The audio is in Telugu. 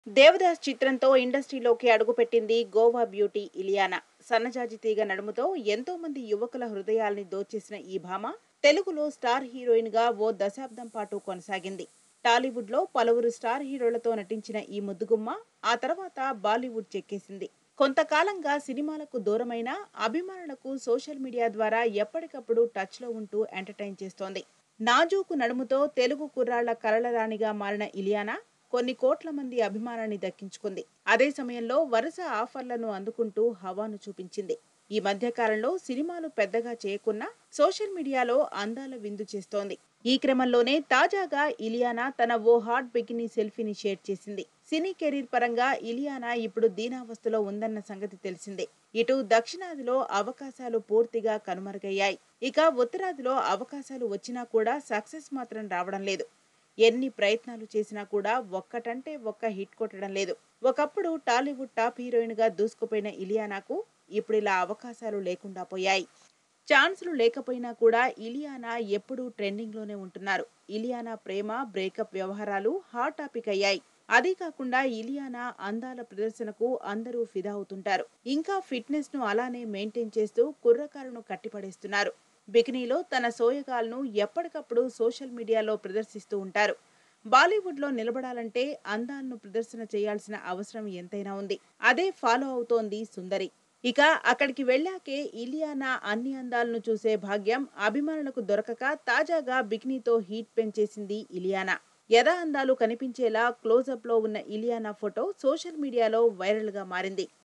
దేవదాస్ చిత్రంతో ఇండస్ట్రీలోకి అడుగుపెట్టింది గోవా బ్యూటీ ఇలియానా సన్నజాజి తీగ నడుముతో ఎంతో మంది యువకుల హృదయాల్ని దోచేసిన ఈ భామ తెలుగులో స్టార్ హీరోయిన్ గా ఓ దశాబ్దం పాటు కొనసాగింది టాలీవుడ్ లో పలువురు స్టార్ హీరోలతో నటించిన ఈ ముద్దుగుమ్మ ఆ తర్వాత బాలీవుడ్ చెక్కేసింది కొంతకాలంగా సినిమాలకు దూరమైన అభిమానులకు సోషల్ మీడియా ద్వారా ఎప్పటికప్పుడు టచ్ లో ఉంటూ ఎంటర్టైన్ చేస్తోంది నాజూకు నడుముతో తెలుగు కుర్రాళ్ల కలలరాణిగా మారిన ఇలియానా కొన్ని కోట్ల మంది అభిమానాన్ని దక్కించుకుంది అదే సమయంలో వరుస ఆఫర్లను అందుకుంటూ హవాను చూపించింది ఈ మధ్య కాలంలో సినిమాలు పెద్దగా చేయకున్నా సోషల్ మీడియాలో అందాల విందు చేస్తోంది ఈ క్రమంలోనే తాజాగా ఇలియానా తన ఓ హాట్ బికినీ సెల్ఫీని షేర్ చేసింది సినీ కెరీర్ పరంగా ఇలియానా ఇప్పుడు దీనావస్థలో ఉందన్న సంగతి తెలిసిందే ఇటు దక్షిణాదిలో అవకాశాలు పూర్తిగా కనుమరుగయ్యాయి ఇక ఉత్తరాదిలో అవకాశాలు వచ్చినా కూడా సక్సెస్ మాత్రం రావడం లేదు ఎన్ని ప్రయత్నాలు చేసినా కూడా ఒక్కటంటే ఒక్క హిట్ కొట్టడం లేదు ఒకప్పుడు టాలీవుడ్ టాప్ హీరోయిన్ గా దూసుకుపోయిన ఇలియానాకు ఇప్పుడు ఇలా అవకాశాలు లేకుండా పోయాయి ఛాన్సులు లేకపోయినా కూడా ఇలియానా ఎప్పుడూ ట్రెండింగ్ లోనే ఉంటున్నారు ఇలియానా ప్రేమ బ్రేకప్ వ్యవహారాలు హాట్ టాపిక్ అయ్యాయి అదే కాకుండా ఇలియానా అందాల ప్రదర్శనకు అందరూ ఫిదా అవుతుంటారు ఇంకా ఫిట్నెస్ ను అలానే మెయింటైన్ చేస్తూ కుర్రకారును కట్టిపడేస్తున్నారు బికినీలో తన సోయగాలను ఎప్పటికప్పుడు సోషల్ మీడియాలో ప్రదర్శిస్తూ ఉంటారు బాలీవుడ్ లో నిలబడాలంటే అందాలను ప్రదర్శన చేయాల్సిన అవసరం ఎంతైనా ఉంది అదే ఫాలో అవుతోంది సుందరి ఇక అక్కడికి వెళ్ళాకే ఇలియానా అన్ని అందాలను చూసే భాగ్యం అభిమానులకు దొరకక తాజాగా బికినీతో హీట్ పెంచేసింది ఇలియానా యథా అందాలు కనిపించేలా క్లోజప్ లో ఉన్న ఇలియానా ఫోటో సోషల్ మీడియాలో వైరల్ గా మారింది